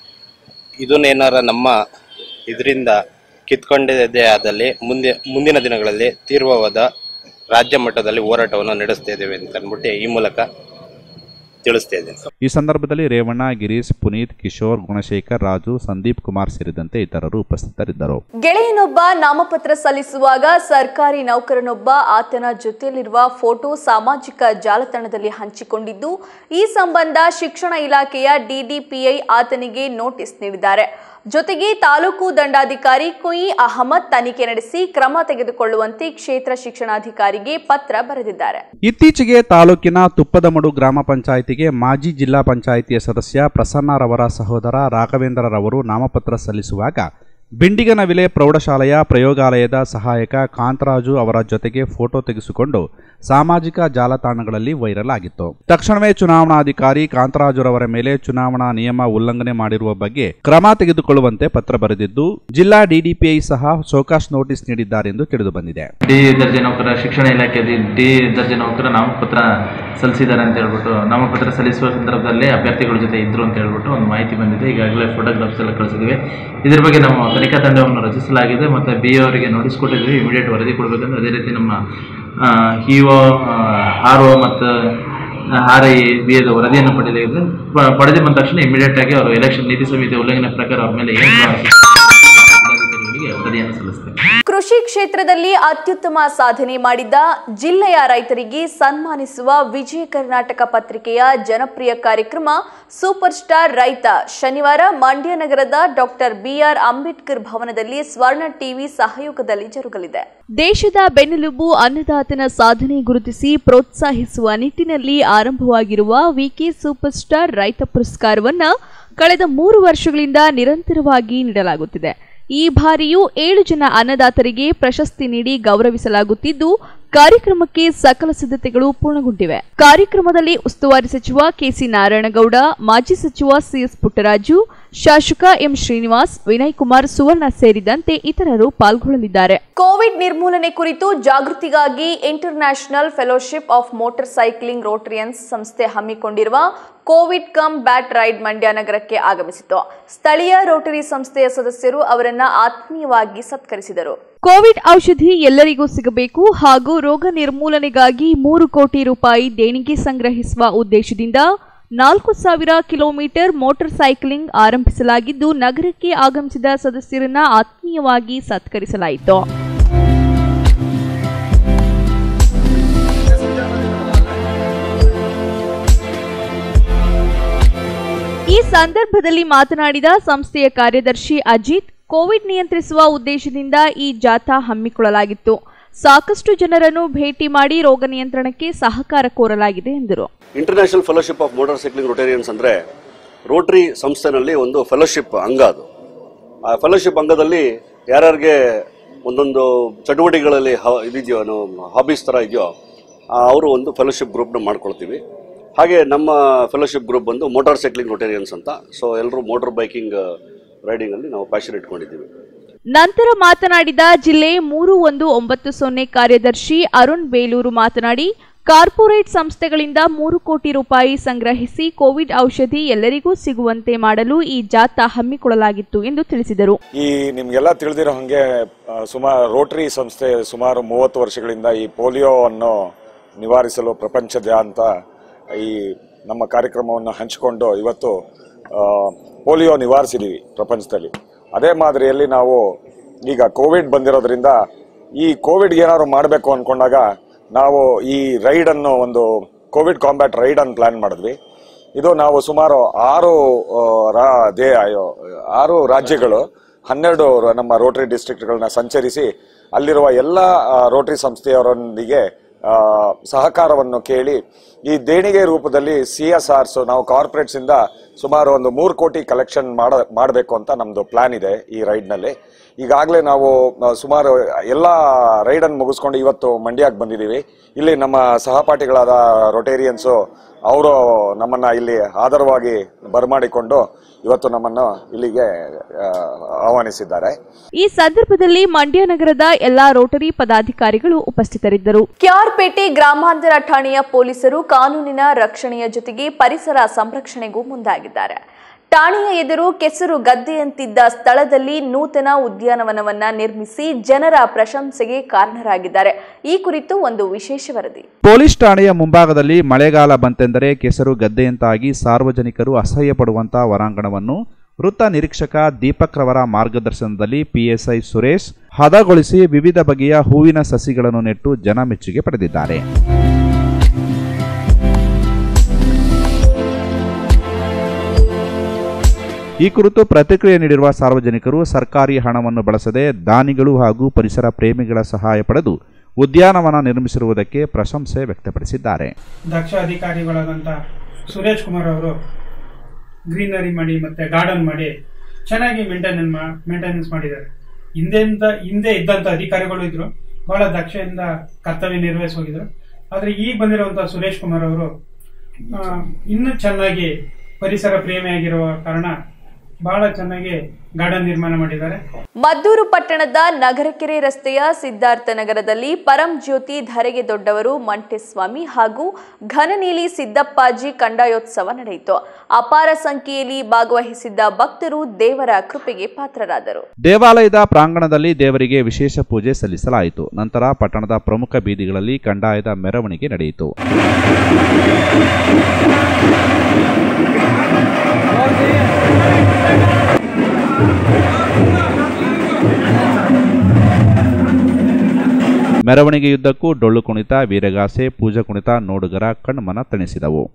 ಇದನ್ನೇನಾರ ನಮ್ಮ ಇದರಿಂದ ಕಿತ್ಕೊಂಡಿದ್ದೇ ಆದಲ್ಲಿ ಮುಂದೆ ಮುಂದಿನ ದಿನಗಳಲ್ಲಿ ತೀವ್ರವಾದ ರಾಜ್ಯ ಮಟ್ಟದಲ್ಲಿ ಹೋರಾಟವನ್ನು ನಡೆಸ್ತಾ ಇದ್ದೇವೆ ಅಂತ ಅಂದ್ಬಿಟ್ಟು ಈ ಮೂಲಕ ತಿಳಿಸ್ತಾ ಇದ್ದೀನಿ ಈ ಸಂದರ್ಭದಲ್ಲಿ ರೇವಣ್ಣ ಗಿರೀಶ್ ಪುನೀತ್ ಕಿಶೋರ್ ಗುಣಶೇಖರ್ ರಾಜು ಸಂದೀಪ್ ಕುಮಾರ್ ಸೇರಿದಂತೆ ಇತರರು ಉಪಸ್ಥಿತರಿದ್ದರು ಗೆಳೆಯನೊಬ್ಬ ನಾಮಪತ್ರ ಸಲ್ಲಿಸುವಾಗ ಸರ್ಕಾರಿ ನೌಕರನೊಬ್ಬ ಆತನ ಜೊತೆಯಲ್ಲಿರುವ ಫೋಟೋ ಸಾಮಾಜಿಕ ಜಾಲತಾಣದಲ್ಲಿ ಹಂಚಿಕೊಂಡಿದ್ದು ಈ ಸಂಬಂಧ ಶಿಕ್ಷಣ ಇಲಾಖೆಯ ಡಿಡಿಪಿಐ ಆತನಿಗೆ ನೋಟಿಸ್ ನೀಡಿದ್ದಾರೆ ಜೊತೆಗೆ ತಾಲೂಕು ದಂಡಾಧಿಕಾರಿ ಕುಯಿ ಅಹಮದ್ ತನಿಖೆ ನಡೆಸಿ ಕ್ರಮ ತೆಗೆದುಕೊಳ್ಳುವಂತೆ ಕ್ಷೇತ್ರ ಶಿಕ್ಷಣಾಧಿಕಾರಿಗೆ ಪತ್ರ ಬರೆದಿದ್ದಾರೆ ಇತ್ತೀಚೆಗೆ ತಾಲೂಕಿನ ತುಪ್ಪದಮಡು ಗ್ರಾಮ ಪಂಚಾಯಿತಿಗೆ ಮಾಜಿ ಜಿಲ್ಲಾ ಪಂಚಾಯಿತಿಯ ಸದಸ್ಯ ಪ್ರಸನ್ನರವರ ಸಹೋದರ ರಾಘವೇಂದ್ರರವರು ನಾಮಪತ್ರ ಸಲ್ಲಿಸುವಾಗ ಬಿಂಡಿಗನವಿಲೆ ಪ್ರೌಢಶಾಲೆಯ ಪ್ರಯೋಗಾಲಯದ ಸಹಾಯಕ ಕಾಂತರಾಜು ಅವರ ಜೊತೆಗೆ ಫೋಟೋ ತೆಗೆಸಿಕೊಂಡು ಸಾಮಾಜಿಕ ಜಾಲತಾಣಗಳಲ್ಲಿ ವೈರಲ್ ಆಗಿತ್ತು ತಕ್ಷಣವೇ ಚುನಾವಣಾಧಿಕಾರಿ ಕಾಂತರಾಜುರವರ ಮೇಲೆ ಚುನಾವಣಾ ನಿಯಮ ಉಲ್ಲಂಘನೆ ಮಾಡಿರುವ ಬಗ್ಗೆ ಕ್ರಮ ತೆಗೆದುಕೊಳ್ಳುವಂತೆ ಪತ್ರ ಬರೆದಿದ್ದು ಜಿಲ್ಲಾ ಡಿಡಿಪಿಐ ಸಹ ಶೋಕಾಸ್ ನೋಟಿಸ್ ನೀಡಿದ್ದಾರೆಂದು ತಿಳಿದುಬಂದಿದೆ ಡಿ ದರ್ಜೆ ನೌಕರ ಶಿಕ್ಷಣ ಇಲಾಖೆಯಲ್ಲಿ ಡಿ ದರ್ಜೆ ನೌಕರ ನಾಮಪತ್ರ ಸಲ್ಲಿಸಿದ್ದಾರೆ ಅಂತ ಹೇಳ್ಬಿಟ್ಟು ನಾಮಪತ್ರ ಸಲ್ಲಿಸುವ ಸಂದರ್ಭದಲ್ಲಿ ಅಭ್ಯರ್ಥಿಗಳ ಜೊತೆ ಇದ್ರು ಅಂತ ಹೇಳ್ಬಿಟ್ಟು ಒಂದು ಮಾಹಿತಿ ಬಂದಿದೆ ಈಗಾಗಲೇ ಫೋಟೋಗ್ರಾಫ್ಸ್ ಎಲ್ಲ ಕಳಿಸಿದ್ವಿ ಇದ್ರ ಬಗ್ಗೆ ನಮ್ಮ ತನಿಖಾ ತಂಡವನ್ನು ರಚಿಸಲಾಗಿದೆ ಮತ್ತು ಬಿ ಅವರಿಗೆ ನೋಟಿಸ್ ಕೊಟ್ಟಿದ್ವಿ ಇಮಿಡಿಯೇಟ್ ವರದಿ ಕೊಡಬೇಕಂದ್ರೆ ಅದೇ ರೀತಿ ನಮ್ಮ ಇ ಒ ಆರ್ ಒ ಮತ್ತು ಆರ್ ಐ ಬಿ ಎದ ವರದಿಯನ್ನು ಪಡೆಯಲಾಗಿದೆ ಪ- ಪಡೆದು ಬಂದ ತಕ್ಷಣ ಇಮಿಡಿಯೇಟ್ ಆಗಿ ಅವರು ಎಲೆಕ್ಷನ್ ನೀತಿ ಸಂಹಿತೆ ಉಲ್ಲಂಘನೆ ಪ್ರಕಾರ ಅವ್ರ ಮೇಲೆ ಏನು ಕ್ರಮ ಜಿಲ್ಲಾಧಿಕಾರಿಗಳಿಗೆ ವರದಿಯನ್ನು ಸಲ್ಲಿಸ್ತೇವೆ ಕೃಷಿ ಕ್ಷೇತ್ರದಲ್ಲಿ ಅತ್ಯುತ್ತಮ ಸಾಧನೆ ಮಾಡಿದ ಜಿಲ್ಲೆಯ ರೈತರಿಗೆ ಸನ್ಮಾನಿಸುವ ವಿಜಯ ಕರ್ನಾಟಕ ಪತ್ರಿಕೆಯ ಜನಪ್ರಿಯ ಕಾರ್ಯಕ್ರಮ ಸೂಪರ್ ಸ್ಟಾರ್ ರೈತ ಶನಿವಾರ ಮಂಡ್ಯ ನಗರದ ಡಾಕ್ಟರ್ ಬಿಆರ್ ಅಂಬೇಡ್ಕರ್ ಭವನದಲ್ಲಿ ಸ್ವರ್ಣ ಟಿವಿ ಸಹಯೋಗದಲ್ಲಿ ಜರುಗಲಿದೆ ದೇಶದ ಬೆನ್ನೆಲುಬು ಅನ್ನದಾತನ ಸಾಧನೆ ಗುರುತಿಸಿ ಪ್ರೋತ್ಸಾಹಿಸುವ ನಿಟ್ಟಿನಲ್ಲಿ ಆರಂಭವಾಗಿರುವ ವಿಕೆ ಸೂಪರ್ ಸ್ಟಾರ್ ರೈತ ಪುರಸ್ಕಾರವನ್ನ ಕಳೆದ ಮೂರು ವರ್ಷಗಳಿಂದ ನಿರಂತರವಾಗಿ ನೀಡಲಾಗುತ್ತಿದೆ ಈ ಬಾರಿಯೂ ಏಳು ಜನ ಅನ್ನದಾತರಿಗೆ ಪ್ರಶಸ್ತಿ ನೀಡಿ ಗೌರವಿಸಲಾಗುತ್ತಿದ್ದು ಕಾರ್ಯಕ್ರಮಕ್ಕೆ ಸಕಲ ಸಿದ್ಧತೆಗಳು ಪೂರ್ಣಗೊಂಡಿವೆ ಕಾರ್ಯಕ್ರಮದಲ್ಲಿ ಉಸ್ತುವಾರಿ ಸಚಿವ ಕೆಸಿ ನಾರಾಯಣಗೌಡ ಮಾಜಿ ಸಚಿವ ಸಿಎಸ್ ಪುಟ್ಟರಾಜು ಶಾಸಕ ಎಂ ಶ್ರೀನಿವಾಸ್ ವಿನಯ್ ಕುಮಾರ್ ಸುವರ್ಣ ಸೇರಿದಂತೆ ಇತರರು ಪಾಲ್ಗೊಳ್ಳಲಿದ್ದಾರೆ ಕೋವಿಡ್ ನಿರ್ಮೂಲನೆ ಕುರಿತು ಜಾಗೃತಿಗಾಗಿ international fellowship of motor cycling Rotarians ಸಂಸ್ಥೆ ಹಮ್ಮಿಕೊಂಡಿರುವ COVID combat ride Mandya ನಗರಕ್ಕೆ ಆಗಮಿಸಿತು ಸ್ಥಳೀಯ ರೋಟರಿ ಸಂಸ್ಥೆಯ ಸದಸ್ಯರು ಅವರನ್ನ ಆತ್ಮೀಯವಾಗಿ ಸತ್ಕರಿಸಿದರು ಕೋವಿಡ್ ಔಷಧಿ ಎಲ್ಲರಿಗೂ ಸಿಗಬೇಕು ಹಾಗೂ ರೋಗ ನಿರ್ಮೂಲನೆಗಾಗಿ ಮೂರು ಕೋಟಿ ರೂಪಾಯಿ ದೇಣಿಗೆ ಸಂಗ್ರಹಿಸುವ ಉದ್ದೇಶದಿಂದ ನಾಲ್ಕು ಸಾವಿರ ಕಿಲೋಮೀಟರ್ ಮೋಟಾರ್ ಸೈಕ್ಲಿಂಗ್ ಆರಂಭಿಸಲಾಗಿದ್ದು ನಗರಕ್ಕೆ ಆಗಮಿಸಿದ ಸದಸ್ಯರನ್ನ ಆತ್ಮೀಯವಾಗಿ ಸತ್ಕರಿಸಲಾಯಿತು ಈ ಸಂದರ್ಭದಲ್ಲಿ ಮಾತನಾಡಿದ ಸಂಸ್ಥೆಯ ಕಾರ್ಯದರ್ಶಿ ಅಜಿತ್ ಕೋವಿಡ್ ನಿಯಂತ್ರಿಸುವ ಉದ್ದೇಶದಿಂದ ಈ ಜಾಥಾ ಹಮ್ಮಿಕೊಳ್ಳಲಾಗಿತ್ತು ಸಾಕಷ್ಟು ಜನರನ್ನು ಭೇಟಿ ಮಾಡಿ ರೋಗ ನಿಯಂತ್ರಣಕ್ಕೆ ಸಹಕಾರ ಕೋರಲಾಗಿದೆ ಎಂದರು international fellowship of motor cycling Rotarians ಅಂದರೆ ರೋಟರಿ ಸಂಸ್ಥೆನಲ್ಲಿ ಒಂದು ಫೆಲೋಶಿಪ್ ಅಂಗ ಅದು ಆ ಫೆಲೋಶಿಪ್ ಅಂಗದಲ್ಲಿ ಯಾರ್ಯಾರಿಗೆ ಒಂದೊಂದು ಚಟುವಟಿಕೆಗಳಲ್ಲಿ ಹ ಇದಿದೆಯೋ ಏನೋ ಹಾಬೀಸ್ ಥರ ಇದೆಯೋ ಅವರು ಒಂದು ಫೆಲೋಶಿಪ್ ಗ್ರೂಪ್ನ ಮಾಡ್ಕೊಳ್ತೀವಿ ಹಾಗೆ ನಮ್ಮ ಫೆಲೋಶಿಪ್ ಗ್ರೂಪ್ ಬಂದು ಮೋಟಾರ್ ಸೈಕ್ಲಿಂಗ್ ರೊಟೇರಿಯನ್ಸ್ ಅಂತ ಸೊ ಎಲ್ಲರೂ ಮೋಟಾರ್ ಬೈಕಿಂಗ್ ರೈಡಿಂಗಲ್ಲಿ ನಾವು ಪ್ಯಾಷನ್ ಇಟ್ಕೊಂಡಿದ್ದೀವಿ ನಂತರ ಮಾತನಾಡಿದ ಜಿಲ್ಲೆ ಮೂರು ಒಂದು ಒಂಬತ್ತು ಸೊನ್ನೆ ಕಾರ್ಯದರ್ಶಿ ಅರುಣ್ ಬೇಲೂರು ಮಾತನಾಡಿ ಕಾರ್ಪೊರೇಟ್ ಸಂಸ್ಥೆಗಳಿಂದ ಮೂರು ಕೋಟಿ ರೂಪಾಯಿ ಸಂಗ್ರಹಿಸಿ ಕೋವಿಡ್ ಔಷಧಿ ಎಲ್ಲರಿಗೂ ಸಿಗುವಂತೆ ಮಾಡಲು ಈ ಜಾಥಾ ಹಮ್ಮಿಕೊಳ್ಳಲಾಗಿತ್ತು ಎಂದು ತಿಳಿಸಿದರು ಈ ನಿಮ್ಗೆಲ್ಲ ತಿಳಿದಿರೋ ಹಾಗೆ ಸುಮಾರು ರೋಟರಿ ಸಂಸ್ಥೆ ಸುಮಾರು ಮೂವತ್ತು ವರ್ಷಗಳಿಂದ ಈ ಪೋಲಿಯೋವನ್ನು ನಿವಾರಿಸಲು ಪ್ರಪಂಚದಾದ್ಯಂತ ಈ ನಮ್ಮ ಕಾರ್ಯಕ್ರಮವನ್ನು ಹಂಚಿಕೊಂಡು ಇವತ್ತು ಆ, ಪೋಲಿಯೋ ನಿವಾರಿಸಿದ್ದೀವಿ ಪ್ರಪಂಚದಲ್ಲಿ ಅದೇ ಮಾದರಿಯಲ್ಲಿ ನಾವು ಈಗ ಕೋವಿಡ್ ಬಂದಿರೋದ್ರಿಂದ ಈ ಕೋವಿಡ್ಗೆ ಏನಾದ್ರು ಮಾಡಬೇಕು ಅಂದ್ಕೊಂಡಾಗ ನಾವು ಈ ರೈಡನ್ನು ಒಂದು ಕೋವಿಡ್ ಕಾಂಬ್ಯಾಟ್ ರೈಡ್ ಅನ್ನು ಪ್ಲಾನ್ ಮಾಡಿದ್ವಿ ಇದು ನಾವು ಸುಮಾರು ಆರು ಆ, ರಾ ದೇ ಅಯ್ಯೋ, ಆರು ರಾಜ್ಯಗಳು ಹನ್ನೆರಡು ರ- ನಮ್ಮ ರೋಟರಿ ಡಿಸ್ಟ್ರಿಕ್ಟ್ಗಳನ್ನ ಸಂಚರಿಸಿ ಅಲ್ಲಿರುವ ಎಲ್ಲ ಆ, ರೋಟರಿ ಸಂಸ್ಥೆಯವರೊಂದಿಗೆ ಆ, ಸಹಕಾರವನ್ನು ಕೇಳಿ ಈ ದೇಣಿಗೆ ರೂಪದಲ್ಲಿ ಸಿ ಎಸ್ ಆರ್ಸ್ ನಾವು ಕಾರ್ಪೊರೇಟ್ಸ್ ಇಂದ ಸುಮಾರು ಒಂದು ಮೂರು ಕೋಟಿ ಕಲೆಕ್ಷನ್ ಮಾಡ ಮಾಡಬೇಕು ಅಂತ ನಮ್ದು ಪ್ಲಾನ್ ಇದೆ ಈ ರೈಡ್ನಲ್ಲಿ ಈಗಾಗಲೇ ನಾವು ಆ, ಸುಮಾರು ಎಲ್ಲ ರೈಡನ್ನು ಮುಗಿಸ್ಕೊಂಡು ಇವತ್ತು ಮಂಡ್ಯಕ್ಕೆ ಬಂದಿದ್ದೀವಿ ಇಲ್ಲಿ ನಮ್ಮ ಸಹಪಾಠಿಗಳಾದ ರೊಟೇರಿಯನ್ಸು ಅವರು ನಮ್ಮನ್ನ ಇಲ್ಲಿ ಆಧಾರವಾಗಿ ಬರಮಾಡಿಕೊಂಡು ಇವತ್ತು ನಮ್ಮನ್ನು ಇಲ್ಲಿಗೆ ಆ, ಆಹ್ವಾನಿಸಿದ್ದಾರೆ ಈ ಸಂದರ್ಭದಲ್ಲಿ ಮಂಡ್ಯ ನಗರದ ಎಲ್ಲಾ ರೋಟರಿ ಪದಾಧಿಕಾರಿಗಳು ಉಪಸ್ಥಿತರಿದ್ದರು ಕ್ಯಾರ್ಪೇಟೆ ಗ್ರಾಮಾಂತರ ಠಾಣೆಯ ಪೊಲೀಸರು ಕಾನೂನಿನ ರಕ್ಷಣೆಯ ಜೊತೆಗೆ ಪರಿಸರ ಸಂರಕ್ಷಣೆಗೂ ಮುಂದಾಗಿದ್ದಾರೆ ಠಾಣೆಯ ಎದುರು ಕೆಸರು ಗದ್ದೆಯಂತಿದ್ದ ಸ್ಥಳದಲ್ಲಿ ನೂತನ ಉದ್ಯಾನವನವನ್ನ ನಿರ್ಮಿಸಿ ಜನರ ಪ್ರಶಂಸೆಗೆ ಕಾರಣರಾಗಿದ್ದಾರೆ ಈ ಕುರಿತು ಒಂದು ವಿಶೇಷ ವರದಿ ಪೊಲೀಸ್ ಠಾಣೆಯ ಮುಂಭಾಗದಲ್ಲಿ ಮಳೆಗಾಲ ಬಂತೆಂದರೆ ಕೆಸರು ಗದ್ದೆಯಂತಾಗಿ ಸಾರ್ವಜನಿಕರು ಅಸಹ್ಯ ಪಡುವಂತಹ ಹೊರಾಂಗಣವನ್ನು ವೃತ್ತ ನಿರೀಕ್ಷಕ ದೀಪಕ್ ರವರ ಮಾರ್ಗದರ್ಶನದಲ್ಲಿ ಪಿಎಸ್ಐ ಸುರೇಶ್ ಹದಗೊಳಿಸಿ ವಿವಿಧ ಬಗೆಯ ಹೂವಿನ ಸಸಿಗಳನ್ನು ನೆಟ್ಟು ಜನ ಮೆಚ್ಚುಗೆ ಪಡೆದಿದ್ದಾರೆ ಈ ಕುರಿತು ಪ್ರತಿಕ್ರಿಯೆ ನೀಡಿರುವ ಸಾರ್ವಜನಿಕರು ಸರ್ಕಾರಿ ಹಣವನ್ನು ಬಳಸದೆ ದಾನಿಗಳು ಹಾಗೂ ಪರಿಸರ ಪ್ರೇಮಿಗಳ ಸಹಾಯ ಪಡೆದು ಉದ್ಯಾನವನ ನಿರ್ಮಿಸಿರುವುದಕ್ಕೆ ಪ್ರಶಂಸೆ ವ್ಯಕ್ತಪಡಿಸಿದ್ದಾರೆ ದಕ್ಷ ಅಧಿಕಾರಿಗಳಾದಂಥ ಸುರೇಶ್ ಕುಮಾರ್ ಅವರು ಗ್ರೀನರಿ ಮಾಡಿ ಮತ್ತೆ ಗಾರ್ಡನ್ ಮಾಡಿ ಚೆನ್ನಾಗಿ ಮೇಂಟೆನೆನ್ಸ್ ಮೇಂಟೆನೆನ್ಸ್ ಮಾಡಿದ್ದಾರೆ ಹಿಂದೆಯಿಂದ ಹಿಂದೆ ಇದ್ದಂತ ಅಧಿಕಾರಿಗಳು ಇದ್ರು ಬಹಳ ದಕ್ಷೆಯಿಂದ ಕರ್ತವ್ಯ ನಿರ್ವಹಿಸಿ ಹೋಗಿದ್ರು ಆದ್ರೆ ಈಗ ಬಂದಿರುವಂತಹ ಸುರೇಶ್ ಕುಮಾರ್ ಅವರು ಆ, ಇನ್ನೂ ಚೆನ್ನಾಗಿ ಪರಿಸರ ಪ್ರೇಮಿಯಾಗಿರುವ ಕಾರಣ ಬಹಳ ಚೆನ್ನಾಗಿ ಗಾರ್ಡನ್ ನಿರ್ಮಾಣ ಮಾಡಿದ್ದಾರೆ ಮದ್ದೂರು ಪಟ್ಟಣದ ನಗರಕೆರೆ ರಸ್ತೆಯ ಸಿದ್ಧಾರ್ಥ ನಗರದಲ್ಲಿ ಪರಂ ಜ್ಯೋತಿ ಧರೆಗೆ ದೊಡ್ಡವರು ಮಂಟೆಸ್ವಾಮಿ ಹಾಗೂ ಘನನೀಲಿ ಸಿದ್ದಪ್ಪಾಜಿ ಕಂದಾಯೋತ್ಸವ ನಡೆಯಿತು ಅಪಾರ ಸಂಖ್ಯೆಯಲ್ಲಿ ಭಾಗವಹಿಸಿದ್ದ ಭಕ್ತರು ದೇವರ ಕೃಪೆಗೆ ಪಾತ್ರರಾದರು ದೇವಾಲಯದ ಪ್ರಾಂಗಣದಲ್ಲಿ ದೇವರಿಗೆ ವಿಶೇಷ ಪೂಜೆ ಸಲ್ಲಿಸಲಾಯಿತು ನಂತರ ಪಟ್ಟಣದ ಪ್ರಮುಖ ಬೀದಿಗಳಲ್ಲಿ ಕಂದಾಯದ ಮೆರವಣಿಗೆ ನಡೆಯಿತು ಮೆರವಣಿಗೆಯುದ್ದಕ್ಕೂ ಡೊಳ್ಳು ಕುಣಿತ ವೀರಗಾಸೆ ಪೂಜಾ ಕುಣಿತ ನೋಡುಗರ ಕಣ್ಮನ ತಣಿಸಿದವು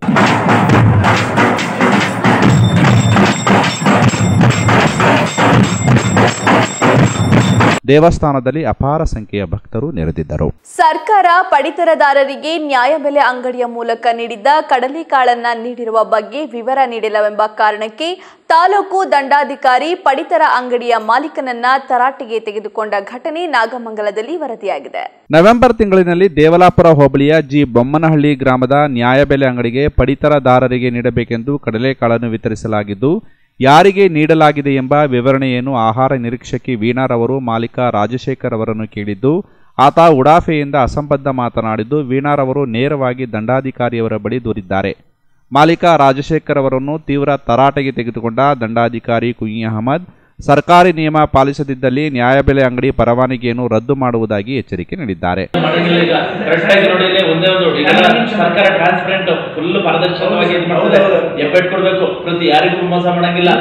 ದೇವಸ್ಥಾನದಲ್ಲಿ ಅಪಾರ ಸಂಖ್ಯೆಯ ಭಕ್ತರು ನೆರೆದಿದ್ದರು ಸರ್ಕಾರ ಪಡಿತರದಾರರಿಗೆ ನ್ಯಾಯಬೆಲೆ ಅಂಗಡಿಯ ಮೂಲಕ ನೀಡಿದ್ದ ಕಡಲೆಕಾಳನ್ನ ನೀಡಿರುವ ಬಗ್ಗೆ ವಿವರ ನೀಡಿಲ್ಲವೆಂಬ ಕಾರಣಕ್ಕೆ ತಾಲೂಕು ದಂಡಾಧಿಕಾರಿ ಪಡಿತರ ಅಂಗಡಿಯ ಮಾಲೀಕನನ್ನ ತರಾಟೆಗೆ ತೆಗೆದುಕೊಂಡ ಘಟನೆ ನಾಗಮಂಗಲದಲ್ಲಿ ವರದಿಯಾಗಿದೆ ನವೆಂಬರ್ ತಿಂಗಳಿನಲ್ಲಿ ದೇವಲಾಪುರ ಹೋಬಳಿಯ ಜಿ ಬೊಮ್ಮನಹಳ್ಳಿ ಗ್ರಾಮದ ನ್ಯಾಯಬೆಲೆ ಅಂಗಡಿಗೆ ಪಡಿತರದಾರರಿಗೆ ನೀಡಬೇಕೆಂದು ಕಡಲೆಕಾಳನ್ನು ವಿತರಿಸಲಾಗಿದ್ದು ಯಾರಿಗೆ ನೀಡಲಾಗಿದೆ ಎಂಬ ವಿವರಣೆಯನ್ನು ಆಹಾರ ನಿರೀಕ್ಷಕಿ ವೀಣಾರವರು ಮಾಲೀಕ ರಾಜಶೇಖರ್ ಅವರನ್ನು ಕೇಳಿದ್ದು ಆತ ಉಡಾಫೆಯಿಂದ ಅಸಂಬದ್ಧ ಮಾತನಾಡಿದ್ದು ವೀಣಾರವರು ನೇರವಾಗಿ ದಂಡಾಧಿಕಾರಿಯವರ ಬಳಿ ದೂರಿದ್ದಾರೆ ಮಾಲೀಕ ರಾಜಶೇಖರ್ ಅವರನ್ನು ತೀವ್ರ ತರಾಟೆಗೆ ತೆಗೆದುಕೊಂಡ ದಂಡಾಧಿಕಾರಿ ಕುಯಿ ಅಹಮದ್ ಸರ್ಕಾರಿ ನಿಯಮ ಪಾಲಿಸದಿದ್ದಲ್ಲಿ ನ್ಯಾಯಬೆಲೆ ಅಂಗಡಿ ಪರವಾನಗಿಯನ್ನು ರದ್ದು ಮಾಡುವುದಾಗಿ ಎಚ್ಚರಿಕೆ ನೀಡಿದ್ದಾರೆ ಮಾಡಂಗಿಲ್ಲ ಈಗ ಕರೆಕ್ಟ್ ಆಗಿ ನೋಡಿ ಇಲ್ಲಿ ಒಂದೇ ಒಂದು ಈಗ ಸರ್ಕಾರ ಟ್ರಾನ್ಸ್ಪರೆಂಟ್ ಫುಲ್ ಪಾರದರ್ಶಕವಾಗಿ ಇದು ಮಾಡ್ತದೆ ಎಫೆಕ್ಟ್ ಕೊಡ್ಬೇಕು ಪ್ರತಿ ಯಾರಿಗೂ ಮೋಸ ಮಾಡಂಗಿಲ್ಲ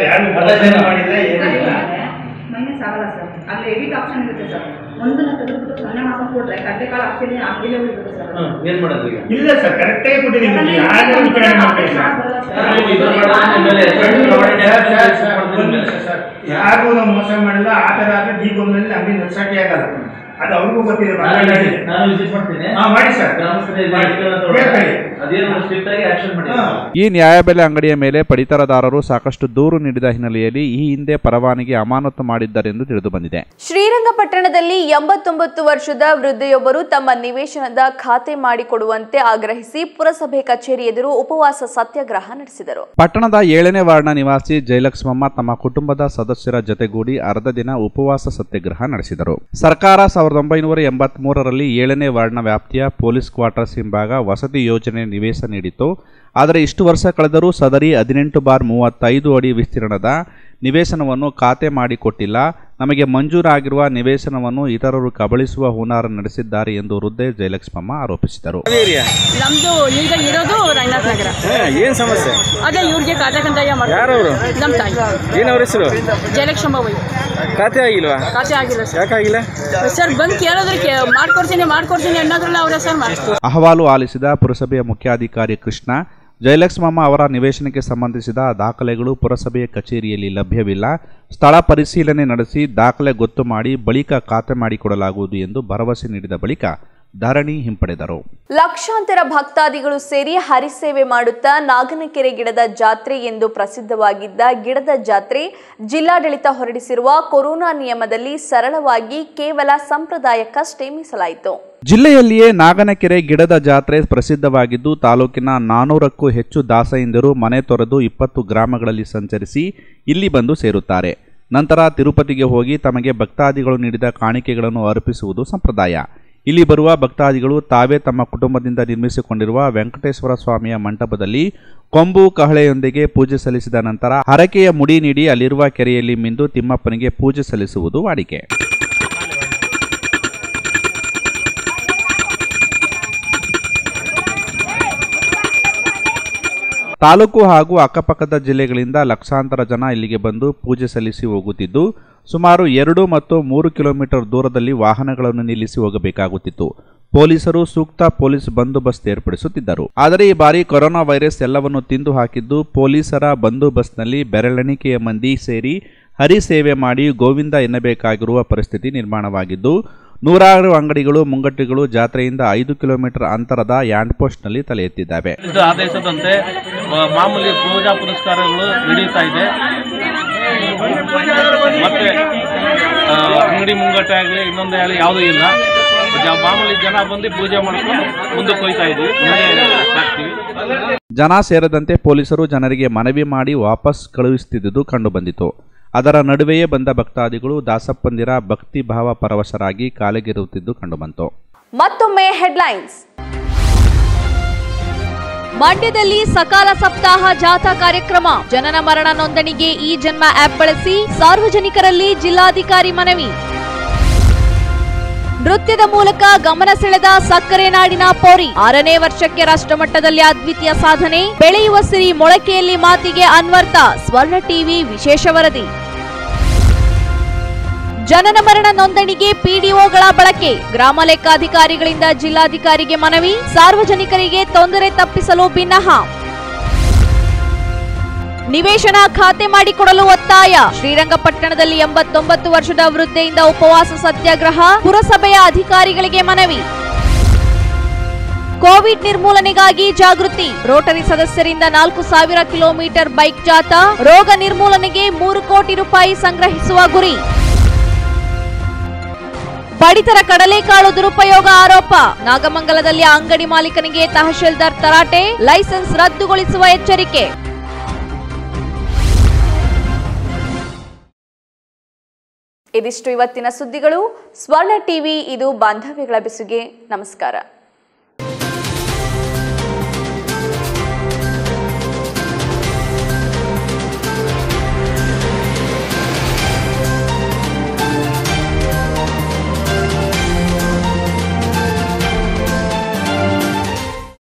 ಮೈನಸ್ ಆಗಲ್ಲ ಸರ್ ಅಲ್ಲಿ ಎಡಿಟ್ ಆಪ್ಷನ್ ಇರುತ್ತೆ ಸರ್ ಒಂದನ್ನ ತೆಗೆದ್ಬಿಟ್ಟು ಸೊನ್ನೆ ಮಾಡ್ಕೊಂಡು ಕೊಟ್ರೆ ಕಡ್ಲೆಕಾಳು ಆಕ್ಚುಲಿ ಅಂಗಡಿಲೇ ಉಳಿಬೇಕು ಸರ್ ಹ್ಮ್, ಏನ್ ಮಾಡೋದು ಈಗ ಇಲ್ಲ ಸರ್ ಕರೆಕ್ಟಾಗಿ ಕೊಟ್ಟಿದ್ದೀನಿ ಯಾರು ವಿಚಾರಣೆ ಮಾಡ್ಬೇಕು ಸರ್ ನಾವು ಇದು ಮಾಡೋದ್ರ ಮೇಲೆ ಸಣ್ಣ ಪ್ರಮಾಣದ ಮಾಡ್ತಿದ್ದ ಮೇಲೆ. ಯಾರಿಗೂ ನಾವು ಮೋಸ ಮಾಡಿಲ್ಲ ಆ ಥರ ಆದ್ರೆ ದೀಪದಲ್ಲಿ ಅಂಗಡಿ ನಡ್ಸಕ್ಕೆ ಆಗಲ್ಲ ಅದು ಅವ್ರಿಗೂ ಗೊತ್ತಿದೆ ನಾನು ನಾನು ವಿಸಿಟ್ ಮಾಡ್ತೀನಿ ಹಾ, ಮಾಡಿ ಸರ್. ಗ್ರಾಮಸ್ಥರೇ ಮಾಡಿ. ಮಾಹಿತಿಗಳನ್ನ ತಗೊಳ್ಳಿ. ಹೇಳ್ಕೊಳ್ಳಿ. ಅದೇನು ಸ್ಟ್ರಿಕ್ಟ್ ಆಗಿ ಆಕ್ಷನ್ ಮಾಡಿ ಈ ನ್ಯಾಯಬೆಲೆ ಅಂಗಡಿಯ ಮೇಲೆ ಪಡಿತರದಾರರು ಸಾಕಷ್ಟು ದೂರು ನೀಡಿದ ಹಿನ್ನೆಲೆಯಲ್ಲಿ ಈ ಹಿಂದೆ ಪರವಾನಗಿ ಅಮಾನತು ಮಾಡಿದ್ದಾರೆಂದು ತಿಳಿದುಬಂದಿದೆ ಶ್ರೀರಂಗಪಟ್ಟಣದಲ್ಲಿ ಎಂಬತ್ತೊಂಬತ್ತು ವರ್ಷದ ವೃದ್ಧೆಯೊಬ್ಬರು ತಮ್ಮ ನಿವೇಶನದ ಖಾತೆ ಮಾಡಿಕೊಡುವಂತೆ ಆಗ್ರಹಿಸಿ ಪುರಸಭೆ ಕಚೇರಿ ಎದುರು ಉಪವಾಸ ಸತ್ಯಾಗ್ರಹ ನಡೆಸಿದರು ಪಟ್ಟಣದ ಏಳನೇ ವಾರ್ಡ್ನ ನಿವಾಸಿ ಜಯಲಕ್ಷ್ಮಮ್ಮ ತಮ್ಮ ಕುಟುಂಬದ ಸದಸ್ಯರ ಜೊತೆಗೂಡಿ ಅರ್ಧ ದಿನ ಉಪವಾಸ ಸತ್ಯಾಗ್ರಹ ನಡೆಸಿದರು ಸರ್ಕಾರ ಸಾವಿರದ ಒಂಬೈನೂರ ಎಂಬತ್ತ್ ಮೂರರಲ್ಲಿ ಏಳನೇ ವಾರ್ಡ್ನ ವ್ಯಾಪ್ತಿಯ ಪೊಲೀಸ್ ಕ್ವಾರ್ಟರ್ಸ್ ಹಿಂಭಾಗ ವಸತಿ ಯೋಜನೆ ನಿವೇಶ ನೀಡಿತ್ತು ಆದರೆ ಇಷ್ಟು ವರ್ಷ ಕಳೆದರೂ ಸದರಿ ಹದಿನೆಂಟು ಬಾರ್ ಮೂವತ್ತೈದು ಅಡಿ ವಿಸ್ತೀರ್ಣದ ನಿವೇಶನವನ್ನು ಖಾತೆ ಮಾಡಿಕೊಟ್ಟಿಲ್ಲ ನಮಗೆ ಮಂಜೂರಾಗಿರುವ ನಿವೇಶನವನ್ನು ಇತರರು ಕಬಳಿಸುವ ಹುನ್ನಾರ ನಡೆಸಿದ್ದಾರೆ ಎಂದು ವೃದ್ಧೆ ಜಯಲಕ್ಷ್ಮಮ್ಮ ಆರೋಪಿಸಿದರು ನಮ್ದು ಈಗ ಇರೋದು ರಂಗನಾಥ್ ನಗರ ಏನ್ ಸಮಸ್ಯೆ ಅದೇ ಇವ್ರಿಗೆ ಕಾಜಕಂತಯ್ಯ ಯಾರವ್ರು? ನಮ್ಮ ತಾಯಿ ಏನ್ ಅವ್ರ ಹೆಸರು ಜಯಲಕ್ಷ್ಮ ಬೈ ಖಾತೆ ಆಗಿಲ್ವಾ ಖಾತೆ ಆಗಿಲ್ಲ ಸರ್ ಯಾಕಾಗಿಲ್ಲ ಸರ್ ಬಂದು ಕೇಳಿದ್ರೆ ಕೇ ಮಾಡ್ಕೊಡ್ತೀನಿ ಮಾಡ್ಕೊಡ್ತೀನಿ ಅನ್ನೋದ್ರಲ್ಲ ಅವ್ರ ಸರ್ ಮಾಡ್ತಾರೆ ಅಹವಾಲು ಆಲಿಸಿದ ಪುರಸಭೆಯ ಮುಖ್ಯಾಧಿಕಾರಿ ಕೃಷ್ಣ ಜಯಲಕ್ಷ್ಮಮ್ಮ ಅವರ ನಿವೇಶನಕ್ಕೆ ಸಂಬಂಧಿಸಿದ ದಾಖಲೆಗಳು ಪುರಸಭೆಯ ಕಚೇರಿಯಲ್ಲಿ ಲಭ್ಯವಿಲ್ಲ ಸ್ಥಳ ಪರಿಶೀಲನೆ ನಡೆಸಿ ದಾಖಲೆ ಗೊತ್ತು ಮಾಡಿ ಬಳಿಕ ಖಾತೆ ಮಾಡಿಕೊಡಲಾಗುವುದು ಎಂದು ಭರವಸೆ ನೀಡಿದ ಬಳಿಕ ಧರಣಿ ಹಿಂಪಡೆದರು ಲಕ್ಷಾಂತರ ಭಕ್ತಾದಿಗಳು ಸೇರಿ ಹರಿಸೇವೆ ಮಾಡುತ್ತಾ ನಾಗನಕೆರೆ ಗಿಡದ ಜಾತ್ರೆ ಎಂದು ಪ್ರಸಿದ್ಧವಾಗಿದ್ದ ಗಿಡದ ಜಾತ್ರೆ ಜಿಲ್ಲಾಡಳಿತ ಹೊರಡಿಸಿರುವ ಕೊರೋನಾ ನಿಯಮದಲ್ಲಿ ಸರಳವಾಗಿ ಕೇವಲ ಸಂಪ್ರದಾಯಕ್ಕಷ್ಟೇ ಮೀಸಲಾಯಿತು ಜಿಲ್ಲೆಯಲ್ಲಿಯೇ ನಾಗನಕೆರೆ ಗಿಡದ ಜಾತ್ರೆ ಪ್ರಸಿದ್ಧವಾಗಿದ್ದು ತಾಲೂಕಿನ ನಾನೂರಕ್ಕೂ ಹೆಚ್ಚು ದಾಸಯಿಂದರು ಮನೆ ತೊರೆದು ಇಪ್ಪತ್ತು ಗ್ರಾಮಗಳಲ್ಲಿ ಸಂಚರಿಸಿ ಇಲ್ಲಿ ಬಂದು ಸೇರುತ್ತಾರೆ ನಂತರ ತಿರುಪತಿಗೆ ಹೋಗಿ ತಮಗೆ ಭಕ್ತಾದಿಗಳು ನೀಡಿದ ಕಾಣಿಕೆಗಳನ್ನು ಅರ್ಪಿಸುವುದು ಸಂಪ್ರದಾಯ ಇಲ್ಲಿ ಬರುವ ಭಕ್ತಾದಿಗಳು ತಾವೇ ತಮ್ಮ ಕುಟುಂಬದಿಂದ ನಿರ್ಮಿಸಿಕೊಂಡಿರುವ ವೆಂಕಟೇಶ್ವರ ಸ್ವಾಮಿಯ ಮಂಟಪದಲ್ಲಿ ಕೊಂಬು ಕಹಳೆಯೊಂದಿಗೆ ಪೂಜೆ ಸಲ್ಲಿಸಿದ ನಂತರ ಹರಕೆಯ ಮುಡಿ ನೀಡಿ ಅಲ್ಲಿರುವ ಕೆರೆಯಲ್ಲಿ ಮಿಂದು ತಿಮ್ಮಪ್ಪನಿಗೆ ಪೂಜೆ ಸಲ್ಲಿಸುವುದು ವಾಡಿಕೆ ತಾಲೂಕು ಹಾಗೂ ಅಕ್ಕಪಕ್ಕದ ಜಿಲ್ಲೆಗಳಿಂದ ಲಕ್ಷಾಂತರ ಜನ ಇಲ್ಲಿಗೆ ಬಂದು ಪೂಜೆ ಸಲ್ಲಿಸಿ ಹೋಗುತ್ತಿದ್ದು ಸುಮಾರು ಎರಡು ಮತ್ತು ಮೂರು ಕಿಲೋಮೀಟರ್ ದೂರದಲ್ಲಿ ವಾಹನಗಳನ್ನು ನಿಲ್ಲಿಸಿ ಹೋಗಬೇಕಾಗುತ್ತಿತ್ತು ಪೊಲೀಸರು ಸೂಕ್ತ ಪೊಲೀಸ್ ಬಂದೋಬಸ್ತ್ ಏರ್ಪಡಿಸುತ್ತಿದ್ದರು ಆದರೆ ಈ ಬಾರಿ ಕೊರೋನಾ ವೈರಸ್ ಎಲ್ಲವನ್ನು ತಿಂದು ಹಾಕಿದ್ದು ಪೊಲೀಸರ ಬಂದೋಬಸ್ತ್ನಲ್ಲಿ ಬೆರಳೆಣಿಕೆಯ ಮಂದಿ ಸೇರಿ ಹರಿ ಸೇವೆ ಮಾಡಿ ಗೋವಿಂದ ಎನ್ನಬೇಕಾಗಿರುವ ಪರಿಸ್ಥಿತಿ ನಿರ್ಮಾಣವಾಗಿದ್ದು ನೂರಾರು ಅಂಗಡಿಗಳು ಮುಂಗಟ್ಟುಗಳು ಜಾತ್ರೆಯಿಂದ ಐದು ಕಿಲೋಮೀಟರ್ ಅಂತರದ ಯಾಂಡ್ ಪೋಸ್ಟ್ನಲ್ಲಿ ತಲೆ ಎತ್ತಿದ್ದಾವೆ ಇದು ಆದೇಶದಂತೆ ಆ, ಮಾಮೂಲಿ ಪೂಜಾ ಪುರಸ್ಕಾರಗಳು ನಡೆಯುತ್ತಾ ಇದೆ ಮತ್ತೆ ಆ, ಅಂಗಡಿ ಮುಂಗಟ್ಟೆ ಆಗಲಿ ಇನ್ನೊಂದೇ ಆಗಲಿ ಯಾವುದೂ ಇಲ್ಲ ಜ- ಮಾಮೂಲಿ ಜನ ಬಂದು ಪೂಜೆ ಮಾಡ್ಕೊಂಡು ಮುಂದಕ್ಕೆ ಹೋಗ್ತಾ ಇದ್ವಿ ಮುಂದೆ ಸಾಕ್ತೀವಿ ಜನ ಸೇರದಂತೆ ಪೊಲೀಸರು ಜನರಿಗೆ ಮನವಿ ಮಾಡಿ ವಾಪಸ್ ಕಳುಹಿಸುತ್ತಿದ್ದುದು ಕಂಡುಬಂದಿತು ಅದರ ನಡುವೆಯೇ ಬಂದ ಭಕ್ತಾದಿಗಳು ದಾಸಪ್ಪಂದಿರ ಭಕ್ತಿ ಭಾವ ಪರವಶರಾಗಿ ಕಾಲಿಗಿರುತ್ತಿದ್ದು ಕಂಡುಬಂತು ಮತ್ತೊಮ್ಮೆ ಹೆಡ್ಲೈನ್ಸ್ ಮಂಡ್ಯದಲ್ಲಿ ಸಕಾಲ ಸಪ್ತಾಹ ಜಾಥಾ ಕಾರ್ಯಕ್ರಮ ಜನನ ಮರಣ ನೋಂದಣಿಗೆ ಈ ಜನ್ಮ ಆಪ್ ಬಳಸಿ ಸಾರ್ವಜನಿಕರಲ್ಲಿ ಜಿಲ್ಲಾಧಿಕಾರಿ ಮನವಿ ನೃತ್ಯದ ಮೂಲಕ ಗಮನ ಸೆಳೆದ ಸಕ್ಕರೆ ನಾಡಿನ ಪೋರಿ ಆರನೇ ವರ್ಷಕ್ಕೆ ರಾಷ್ಟ್ರಮಟ್ಟದಲ್ಲಿ ಅದ್ವಿತೀಯ ಸಾಧನೆ ಬೆಳೆಯುವ ಸಿರಿ ಮೊಳಕೆಯಲ್ಲಿ ಮಾತಿಗೆ ಅನ್ವರ್ಥ ಸ್ವರ್ಣ ಟಿವಿ ವಿಶೇಷ ವರದಿ ಜನನ ಮರಣ ನೋಂದಣಿಗೆ ಪಿಡಿಒಗಳ ಬಳಕೆ ಗ್ರಾಮ ಲೆಕ್ಕಾಧಿಕಾರಿಗಳಿಂದ ಜಿಲ್ಲಾಧಿಕಾರಿಗೆ ಮನವಿ ಸಾರ್ವಜನಿಕರಿಗೆ ತೊಂದರೆ ತಪ್ಪಿಸಲು ಭಿನ್ನಹ ನಿವೇಶನ ಖಾತೆ ಮಾಡಿಕೊಡಲು ಒತ್ತಾಯ ಶ್ರೀರಂಗಪಟ್ಟಣದಲ್ಲಿ ಎಂಬತ್ತೊಂಬತ್ತು ವರ್ಷದ ವೃದ್ಧೆಯಿಂದ ಉಪವಾಸ ಸತ್ಯಾಗ್ರಹ ಪುರಸಭೆಯ ಅಧಿಕಾರಿಗಳಿಗೆ ಮನವಿ ಕೋವಿಡ್ ನಿರ್ಮೂಲನೆಗಾಗಿ ಜಾಗೃತಿ ರೋಟರಿ ಸದಸ್ಯರಿಂದ ನಾಲ್ಕು ಸಾವಿರ ಕಿಲೋಮೀಟರ್ ಬೈಕ್ ಜಾಥಾ ರೋಗ ನಿರ್ಮೂಲನೆಗೆ ಮೂರು ಕೋಟಿ ರೂಪಾಯಿ ಸಂಗ್ರಹಿಸುವ ಗುರಿ ಪಡಿತರ ಕಡಲೆಕಾಳು ದುರುಪಯೋಗ ಆರೋಪ ನಾಗಮಂಗಲದಲ್ಲಿ ಅಂಗಡಿ ಮಾಲೀಕನಿಗೆ ತಹಶೀಲ್ದಾರ್ ತರಾಟೆ ಲೈಸೆನ್ಸ್ ರದ್ದುಗೊಳಿಸುವ ಎಚ್ಚರಿಕೆ ಇದಿಷ್ಟು ಇವತ್ತಿನ ಸುದ್ದಿಗಳು ಸ್ವರ್ಣ ಟಿವಿ ಇದು ಬಾಂಧವ್ಯಗಳ ಬೆಸುಗೆ ನಮಸ್ಕಾರ